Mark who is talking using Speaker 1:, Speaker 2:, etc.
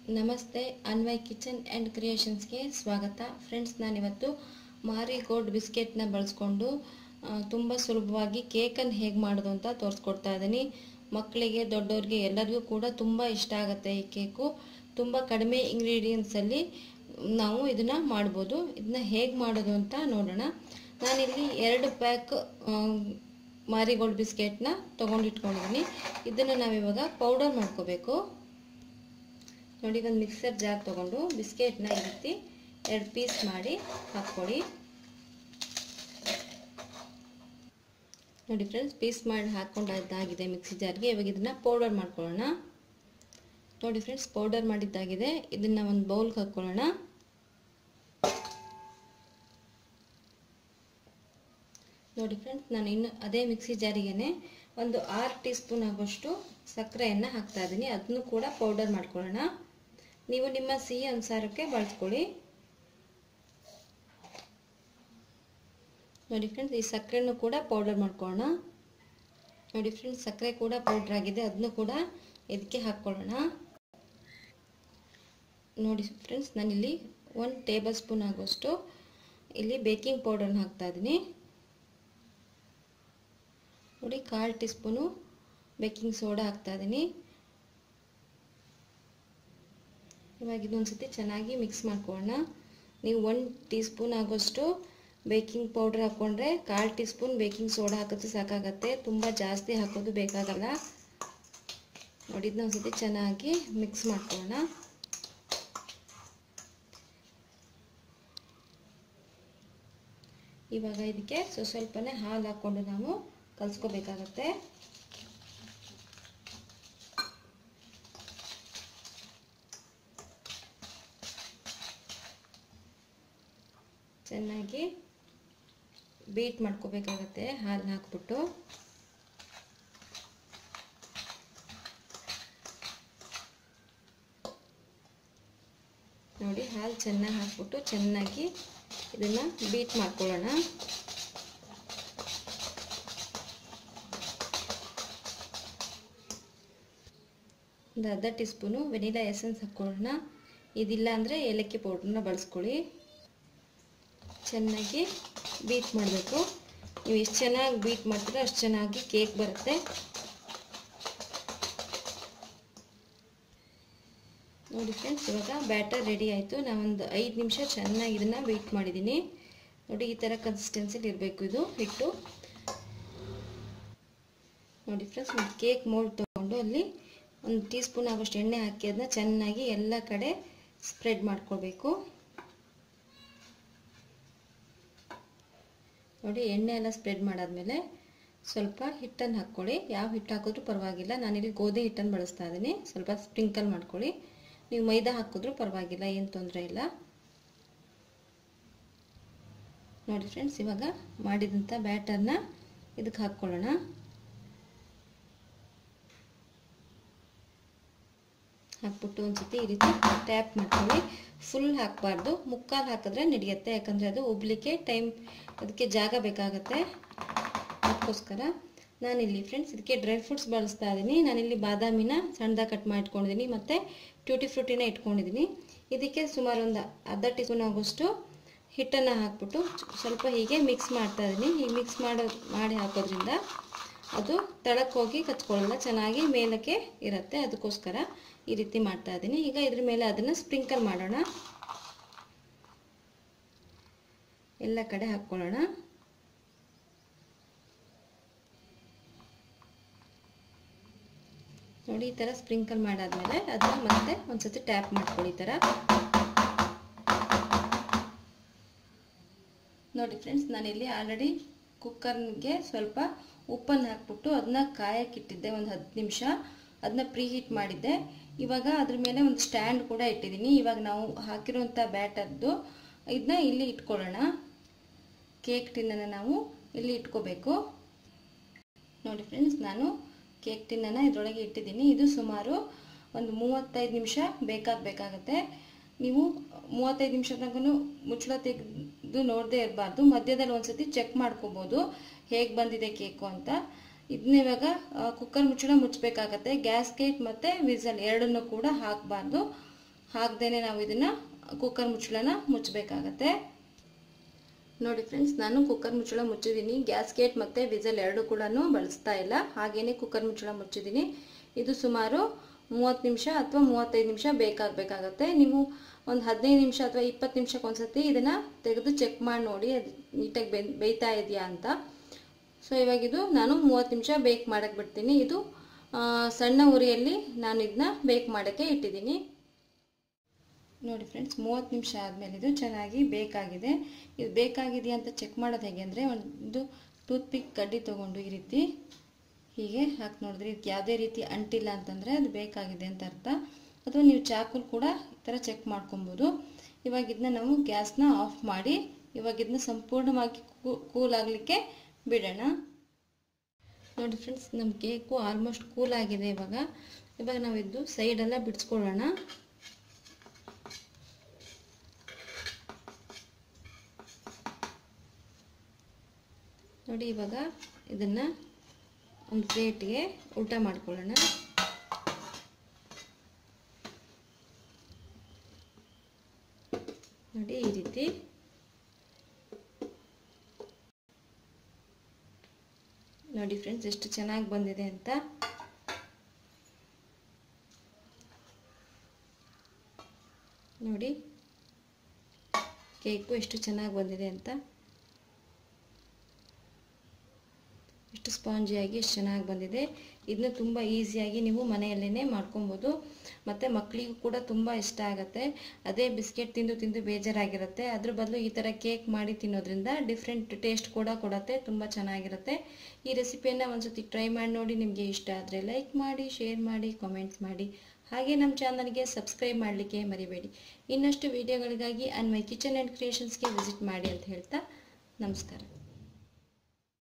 Speaker 1: ನಮಸ್ತೆ ಅನ್ವಯ್ kitchen and ಕ್ರಿಯೇಷನ್ಸ್ಗೆ ಸ್ವಾಗತ friends ನಾನಿವತ್ತು ಮಾರಿ ಗೋಲ್ಡ್ ಬಿಸ್ಕೆಟ್ನ ಬಳಸ್ಕೊಂಡು ತುಂಬ ಸುಲಭವಾಗಿ ಕೇಕನ್ನು ಹೇಗೆ ಮಾಡೋದು ಅಂತ ತೋರಿಸ್ಕೊಡ್ತಾ ಇದ್ದೀನಿ ಮಕ್ಕಳಿಗೆ ದೊಡ್ಡವ್ರಿಗೆ ಎಲ್ಲರಿಗೂ ಕೂಡ ತುಂಬ ಇಷ್ಟ ಆಗುತ್ತೆ ಈ ಕೇಕು ತುಂಬ ಕಡಿಮೆ ಇಂಗ್ರೀಡಿಯೆಂಟ್ಸಲ್ಲಿ ನಾವು ಇದನ್ನು ಮಾಡ್ಬೋದು ಇದನ್ನ ಹೇಗೆ ಮಾಡೋದು ಅಂತ ನೋಡೋಣ ನಾನಿಲ್ಲಿ ಎರಡು ಪ್ಯಾಕ್ ಮಾರಿಗೋಲ್ಡ್ ಬಿಸ್ಕೆಟ್ನ ತೊಗೊಂಡಿಟ್ಕೊಂಡಿದ್ದೀನಿ ಇದನ್ನು ನಾವಿವಾಗ ಪೌಡರ್ ಮಾಡ್ಕೋಬೇಕು ನೋಡಿ ಒಂದು ಮಿಕ್ಸರ್ ಜಾರ್ ತೊಗೊಂಡು ಬಿಸ್ಕೆಟ್ನ ಈ ರೀತಿ ಎರಡು ಪೀಸ್ ಮಾಡಿ ಹಾಕ್ಕೊಡಿ ನೋಡಿ ಫ್ರೆಂಡ್ಸ್ ಪೀಸ್ ಮಾಡಿ ಹಾಕ್ಕೊಂಡಾಗಿದೆ ಮಿಕ್ಸಿ ಜಾರ್ಗೆ ಇವಾಗ ಇದನ್ನು ಪೌಡರ್ ಮಾಡ್ಕೊಳ್ಳೋಣ ನೋಡಿ ಫ್ರೆಂಡ್ಸ್ ಪೌಡರ್ ಮಾಡಿದ್ದಾಗಿದೆ ಇದನ್ನು ಒಂದು ಬೌಲ್ಗೆ ಹಾಕ್ಕೊಳ್ಳೋಣ ನೋಡಿ ಫ್ರೆಂಡ್ಸ್ ನಾನು ಇನ್ನು ಅದೇ ಮಿಕ್ಸಿ ಜಾರಿಗೇನೆ ಒಂದು ಆರು ಟೀ ಸ್ಪೂನ್ ಆಗೋಷ್ಟು ಸಕ್ಕರೆಯನ್ನು ಹಾಕ್ತಾ ಇದ್ದೀನಿ ಅದನ್ನು ಕೂಡ ಪೌಡರ್ ಮಾಡ್ಕೊಳ್ಳೋಣ ನೀವು ನಿಮ್ಮ ಸಿಹಿ ಅನುಸಾರಕ್ಕೆ ಬಳಸ್ಕೊಳ್ಳಿ ನೋಡಿ ಫ್ರೆಂಡ್ಸ್ ಈ ಸಕ್ಕರೆನೂ ಕೂಡ ಪೌಡರ್ ಮಾಡ್ಕೊಳ್ಳೋಣ ನೋಡಿ ಫ್ರೆಂಡ್ಸ್ ಸಕ್ಕರೆ ಕೂಡ ಪೌಡರ್ ಆಗಿದೆ ಅದನ್ನು ಕೂಡ ಇದಕ್ಕೆ ಹಾಕ್ಕೊಳ್ಳೋಣ ನೋಡಿ ಫ್ರೆಂಡ್ಸ್ ನಾನಿಲ್ಲಿ ಒಂದು ಟೇಬಲ್ ಸ್ಪೂನ್ ಆಗೋಷ್ಟು ಇಲ್ಲಿ ಬೇಕಿಂಗ್ ಪೌಡರ್ನ ಹಾಕ್ತಾ ಇದ್ದೀನಿ ನೋಡಿ ಕಾಲು ಟೀ ಸ್ಪೂನು ಬೇಕಿಂಗ್ ಸೋಡಾ ಹಾಕ್ತಾ ಇದ್ದೀನಿ ಇವಾಗ ಇದೊಂದು ಸತಿ ಚೆನ್ನಾಗಿ ಮಿಕ್ಸ್ ಮಾಡ್ಕೊಳ್ಳೋಣ ನೀವು ಒಂದು ಟೀ ಸ್ಪೂನ್ ಆಗೋಷ್ಟು ಬೇಕಿಂಗ್ ಪೌಡ್ರ್ ಹಾಕ್ಕೊಂಡ್ರೆ ಕಾಲು ಟೀ ಸ್ಪೂನ್ ಬೇಕಿಂಗ್ ಸೋಡಾ ಹಾಕಿದ್ರೆ ಸಾಕಾಗತ್ತೆ ತುಂಬ ಜಾಸ್ತಿ ಹಾಕೋದು ಬೇಕಾಗಲ್ಲ ನೋಡಿ ಇದನ್ನ ಒಂದು ಸತಿ ಚೆನ್ನಾಗಿ ಮಿಕ್ಸ್ ಮಾಡ್ಕೊಳ್ಳೋಣ ಇವಾಗ ಇದಕ್ಕೆ ಸ್ವ ಸ್ವಲ್ಪನೇ ಹಾಲು ಹಾಕ್ಕೊಂಡು ನಾವು ಕಲಿಸ್ಕೋಬೇಕಾಗತ್ತೆ ಚೆನ್ನಾಗಿ ಬೀಟ್ ಮಾಡ್ಕೋಬೇಕಾಗತ್ತೆ ಹಾಲು ಹಾಕ್ಬಿಟ್ಟು ನೋಡಿ ಹಾಲು ಚೆನ್ನಾಗಿ ಹಾಕ್ಬಿಟ್ಟು ಚೆನ್ನಾಗಿ ಇದನ್ನು ಬೀಟ್ ಮಾಡ್ಕೊಳ್ಳೋಣ ಒಂದು ಅರ್ಧ ಟೀ ಸ್ಪೂನು ವೆನಿಲಾ ಎಸೆನ್ಸ್ ಹಾಕ್ಕೊಳ್ಳೋಣ ಇದಿಲ್ಲ ಅಂದರೆ ಏಲಕ್ಕಿ ಪೌಡ್ರನ್ನ ಬಳಸ್ಕೊಳ್ಳಿ ಚೆನ್ನಾಗಿ ಬೀಟ್ ಮಾಡಬೇಕು ನೀವು ಎಷ್ಟು ಚೆನ್ನಾಗಿ ಬೀಟ್ ಮಾಡ್ತೀರೋ ಅಷ್ಟು ಚೆನ್ನಾಗಿ ಕೇಕ್ ಬರುತ್ತೆ ನೋಡಿ ಫ್ರೆಂಡ್ಸ್ ಇವಾಗ ಬ್ಯಾಟರ್ ರೆಡಿ ಆಯಿತು ನಾವೊಂದು ಐದು ನಿಮಿಷ ಚೆನ್ನಾಗಿ ಇದನ್ನು ಬೀಟ್ ಮಾಡಿದ್ದೀನಿ ನೋಡಿ ಈ ಥರ ಕನ್ಸಿಸ್ಟೆನ್ಸಿಲಿ ಇರಬೇಕು ಇದು ಹಿಟ್ಟು ನೋಡಿ ಫ್ರೆಂಡ್ಸ್ ಒಂದು ಕೇಕ್ ಮೋಲ್ಡ್ ತೊಗೊಂಡು ಅಲ್ಲಿ ಒಂದು ಟೀ ಸ್ಪೂನ್ ಆಗೋಷ್ಟು ಎಣ್ಣೆ ಹಾಕಿ ಅದನ್ನ ಚೆನ್ನಾಗಿ ಎಲ್ಲ ಕಡೆ ಸ್ಪ್ರೆಡ್ ಮಾಡ್ಕೊಳ್ಬೇಕು ನೋಡಿ ಎಣ್ಣೆ ಎಲ್ಲ ಸ್ಪ್ರೆಡ್ ಮಾಡಾದ್ಮೇಲೆ ಸ್ವಲ್ಪ ಹಿಟ್ಟನ್ನು ಹಾಕ್ಕೊಳ್ಳಿ ಯಾವ ಹಿಟ್ಟು ಹಾಕಿದ್ರೂ ಪರವಾಗಿಲ್ಲ ನಾನಿಲ್ಲಿ ಗೋಧಿ ಹಿಟ್ಟನ್ನು ಬಳಸ್ತಾ ಇದ್ದೀನಿ ಸ್ವಲ್ಪ ಸ್ಪ್ರಿಂಕಲ್ ಮಾಡ್ಕೊಳ್ಳಿ ನೀವು ಮೈದಾ ಹಾಕಿದ್ರೂ ಪರವಾಗಿಲ್ಲ ಏನು ತೊಂದರೆ ಇಲ್ಲ ನೋಡಿ ಫ್ರೆಂಡ್ಸ್ ಇವಾಗ ಮಾಡಿದಂಥ ಬ್ಯಾಟರ್ನ ಇದಕ್ಕೆ ಹಾಕ್ಕೊಳ್ಳೋಣ ಹಾಕ್ಬಿಟ್ಟು ಒಂದ್ಸತಿ ಈ ರೀತಿ ಟ್ಯಾಪ್ ಮಾಡ್ಕೊಳ್ಳಿ ಫುಲ್ ಹಾಕಬಾರ್ದು ಮುಕ್ಕಾಲು ಹಾಕಿದ್ರೆ ನಡೆಯುತ್ತೆ ಯಾಕಂದರೆ ಅದು ಉಬ್ಲಿಕ್ಕೆ ಟೈಮ್ ಅದಕ್ಕೆ ಜಾಗ ಬೇಕಾಗತ್ತೆ ಅದಕ್ಕೋಸ್ಕರ ನಾನಿಲ್ಲಿ ಫ್ರೆಂಡ್ಸ್ ಇದಕ್ಕೆ ಡ್ರೈ ಫ್ರೂಟ್ಸ್ ಬಳಸ್ತಾ ಇದ್ದೀನಿ ನಾನಿಲ್ಲಿ ಬಾದಾಮಿನ ಸಣ್ಣದಾಗಿ ಕಟ್ ಮಾಡಿ ಇಟ್ಕೊಂಡಿದ್ದೀನಿ ಮತ್ತು ಟ್ಯೂಟಿ ಫ್ರೂಟಿನ ಇಟ್ಕೊಂಡಿದ್ದೀನಿ ಇದಕ್ಕೆ ಸುಮಾರು ಒಂದು ಅರ್ಧ ಟೀ ಸ್ಪೂನ್ ಆಗೋಷ್ಟು ಹಿಟ್ಟನ್ನು ಹಾಕ್ಬಿಟ್ಟು ಸ್ವಲ್ಪ ಹೀಗೆ ಮಿಕ್ಸ್ ಮಾಡ್ತಾ ಇದ್ದೀನಿ ಹೀಗೆ ಮಿಕ್ಸ್ ಮಾಡೋ ಮಾಡಿ ಹಾಕೋದ್ರಿಂದ ಅದು ತಳಕ್ಕೆ ಹೋಗಿ ಕಚ್ಕೊಳ್ಳಲ್ಲ ಚೆನ್ನಾಗಿ ಮೇಲಕ್ಕೆ ಇರುತ್ತೆ ಅದಕ್ಕೋಸ್ಕರ ಈ ರೀತಿ ಮಾಡ್ತಾ ಇದ್ದೀನಿ ಈಗ ಇದ್ರ ಮೇಲೆ ಅದನ್ನು ಸ್ಪ್ರಿಂಕಲ್ ಮಾಡೋಣ ಎಲ್ಲ ಕಡೆ ಹಾಕ್ಕೊಳ್ಳೋಣ ನೋಡಿ ಈ ಥರ ಸ್ಪ್ರಿಂಕಲ್ ಮಾಡಾದ್ಮೇಲೆ ಅದನ್ನ ಮತ್ತೆ ಒಂದ್ಸತಿ ಟ್ಯಾಪ್ ಮಾಡ್ಕೊಳ್ಳಿ ಈ ಥರ ನೋಡಿ ಫ್ರೆಂಡ್ಸ್ ನಾನಿಲ್ಲಿ ಆಲ್ರೆಡಿ ಕುಕ್ಕರ್ಗೆ ಸ್ವಲ್ಪ ಉಪ್ಪನ್ನು ಹಾಕ್ಬಿಟ್ಟು ಅದನ್ನ ಕಾಯಕ್ಕಿಟ್ಟಿದ್ದೆ ಒಂದು ಹತ್ತು ನಿಮಿಷ ಅದನ್ನ ಪ್ರೀ ಹೀಟ್ ಮಾಡಿದ್ದೆ ಇವಾಗ ಅದ್ರ ಮೇಲೆ ಒಂದು ಸ್ಟ್ಯಾಂಡ್ ಕೂಡ ಇಟ್ಟಿದ್ದೀನಿ ಇವಾಗ ನಾವು ಹಾಕಿರೋಂಥ ಬ್ಯಾಟರ್ದು ಇದನ್ನ ಇಲ್ಲಿ ಇಟ್ಕೊಳ್ಳೋಣ ಕೇಕ್ ಟಿನ್ನನ್ನು ನಾವು ಇಲ್ಲಿ ಇಟ್ಕೋಬೇಕು ನೋಡಿ ಫ್ರೆಂಡ್ಸ್ ನಾನು ಕೇಕ್ ಟಿನ್ನನ್ನು ಇದರೊಳಗೆ ಇಟ್ಟಿದ್ದೀನಿ ಇದು ಸುಮಾರು ಒಂದು ಮೂವತ್ತೈದು ನಿಮಿಷ ಬೇಕಾಗಬೇಕಾಗತ್ತೆ ನೀವು ಮೂವತ್ತೈದು ನಿಮಿಷ ತನಕ ಮುಚ್ಚಳ ತೆಗೆದು ನೋಡದೆ ಇರಬಾರ್ದು ಮಧ್ಯದಲ್ಲಿ ಒಂದ್ಸತಿ ಚೆಕ್ ಮಾಡ್ಕೋಬೋದು ಹೇಗೆ ಬಂದಿದೆ ಕೇಕು ಅಂತ ಇದನ್ನ ಇವಾಗ ಕುಕ್ಕರ್ ಮುಚ್ಚಳ ಮುಚ್ಚಬೇಕಾಗತ್ತೆ ಗ್ಯಾಸ್ ಕೇಕ್ ಮತ್ತು ವಿಸಲ್ ಎರಡನ್ನೂ ಕೂಡ ಹಾಕಬಾರ್ದು ಹಾಕ್ದೇನೆ ನಾವು ಇದನ್ನು ಕುಕ್ಕರ್ ಮುಚ್ಚಳನ ಮುಚ್ಚಬೇಕಾಗತ್ತೆ ನೋಡಿ ಫ್ರೆಂಡ್ಸ್ ನಾನು ಕುಕ್ಕರ್ ಮುಚ್ಚಳ ಮುಚ್ಚಿದ್ದೀನಿ ಗ್ಯಾಸ್ಗೇಟ್ ಮತ್ತು ವಿಸಲ್ ಎರಡು ಕೂಡ ಬಳಸ್ತಾ ಇಲ್ಲ ಹಾಗೇನೆ ಕುಕ್ಕರ್ ಮುಚ್ಚಳ ಮುಚ್ಚಿದ್ದೀನಿ ಇದು ಸುಮಾರು ಮೂವತ್ತು ನಿಮಿಷ ಅಥವಾ ಮೂವತ್ತೈದು ನಿಮಿಷ ಬೇಕಾಗಬೇಕಾಗತ್ತೆ ನೀವು ಒಂದು ಹದಿನೈದು ನಿಮಿಷ ಅಥವಾ ಇಪ್ಪತ್ತು ನಿಮಿಷಕ್ಕೆ ಒಂದ್ಸತಿ ಇದನ್ನು ತೆಗೆದು ಚೆಕ್ ಮಾಡಿ ನೋಡಿ ಅದು ನೀಟಾಗಿ ಬೆ ಬೇಯ್ತಾ ಇದೆಯಾ ಅಂತ ಸೊ ಇವಾಗಿದು ನಾನು ಮೂವತ್ತು ನಿಮಿಷ ಬೇಕ್ ಮಾಡಕ್ಕೆ ಬಿಡ್ತೀನಿ ಇದು ಸಣ್ಣ ಉರಿಯಲ್ಲಿ ನಾನು ಇದನ್ನ ಬೇಕ್ ಮಾಡೋಕ್ಕೆ ಇಟ್ಟಿದ್ದೀನಿ ನೋಡಿ ಫ್ರೆಂಡ್ಸ್ ಮೂವತ್ತು ನಿಮಿಷ ಆದಮೇಲೆ ಇದು ಚೆನ್ನಾಗಿ ಬೇಕಾಗಿದೆ ಇದು ಬೇಕಾಗಿದೆಯಾ ಅಂತ ಚೆಕ್ ಮಾಡೋದು ಹೇಗೆ ಅಂದರೆ ಒಂದು ಟೂತ್ ಪಿಕ್ ಕಡ್ಡಿ ತೊಗೊಂಡು ಈ ರೀತಿ ಹೀಗೆ ಹಾಕಿ ನೋಡಿದ್ರೆ ಇದಕ್ಕೆ ಯಾವುದೇ ರೀತಿ ಅಂಟಿಲ್ಲ ಅಂತಂದರೆ ಅದು ಬೇಕಾಗಿದೆ ಅಂತ ಅರ್ಥ ಅಥವಾ ನೀವು ಚಾಕುಲ್ ಕೂಡ ಈ ಥರ ಚೆಕ್ ಮಾಡ್ಕೊಬೋದು ಇವಾಗ ಇದನ್ನ ನಾವು ಗ್ಯಾಸ್ನ ಆಫ್ ಮಾಡಿ ಇವಾಗ ಇದನ್ನ ಸಂಪೂರ್ಣವಾಗಿ ಕೂಲ್ ಆಗಲಿಕ್ಕೆ ಬಿಡೋಣ ನೋಡಿ ಫ್ರೆಂಡ್ಸ್ ನಮ್ಮ ಕೇಕು ಆಲ್ಮೋಸ್ಟ್ ಕೂಲ್ ಆಗಿದೆ ಇವಾಗ ಇವಾಗ ನಾವು ಇದು ಸೈಡೆಲ್ಲ ಬಿಡಿಸ್ಕೊಳ್ಳೋಣ ನೋಡಿ ಇವಾಗ ಇದನ್ನು ಒಂದು ಪ್ಲೇಟ್ಗೆ ಊಟ ಮಾಡ್ಕೊಳ್ಳೋಣ ನೋಡಿ ಈ ರೀತಿ ನೋಡಿ ಫ್ರೆಂಡ್ಸ್ ಎಷ್ಟು ಚೆನ್ನಾಗಿ ಬಂದಿದೆ ಅಂತ ನೋಡಿ ಕೇಕು ಎಷ್ಟು ಚೆನ್ನಾಗಿ ಬಂದಿದೆ ಅಂತ ಎಷ್ಟು ಸ್ಪಾಂಜಿಯಾಗಿ ಎಷ್ಟು ಚೆನ್ನಾಗಿ ಬಂದಿದೆ ಇದನ್ನ ತುಂಬ ಈಸಿಯಾಗಿ ನೀವು ಮನೆಯಲ್ಲೇ ಮಾಡ್ಕೊಬೋದು ಮತ್ತು ಮಕ್ಕಳಿಗೂ ಕೂಡ ತುಂಬ ಇಷ್ಟ ಆಗುತ್ತೆ ಅದೇ ಬಿಸ್ಕೆಟ್ ತಿಂದು ತಿಂದು ಬೇಜಾರಾಗಿರುತ್ತೆ ಅದ್ರ ಬದಲು ಈ ಥರ ಕೇಕ್ ಮಾಡಿ ತಿನ್ನೋದ್ರಿಂದ ಡಿಫ್ರೆಂಟ್ ಟೇಸ್ಟ್ ಕೂಡ ಕೊಡುತ್ತೆ ತುಂಬ ಚೆನ್ನಾಗಿರುತ್ತೆ ಈ ರೆಸಿಪಿಯನ್ನು ಒಂದ್ಸತಿ ಟ್ರೈ ಮಾಡಿ ನೋಡಿ ನಿಮಗೆ ಇಷ್ಟ ಆದರೆ ಲೈಕ್ ಮಾಡಿ ಶೇರ್ ಮಾಡಿ ಕಾಮೆಂಟ್ಸ್ ಮಾಡಿ ಹಾಗೆ ನಮ್ಮ ಚಾನಲ್ಗೆ ಸಬ್ಸ್ಕ್ರೈಬ್ ಮಾಡಲಿಕ್ಕೆ ಮರಿಬೇಡಿ ಇನ್ನಷ್ಟು ವಿಡಿಯೋಗಳಿಗಾಗಿ ಅನ್ಮೈ ಕಿಚನ್ ಆ್ಯಂಡ್ ಕ್ರಿಯೇಷನ್ಸ್ಗೆ ವಿಸಿಟ್ ಮಾಡಿ ಅಂತ ಹೇಳ್ತಾ ನಮಸ್ಕಾರ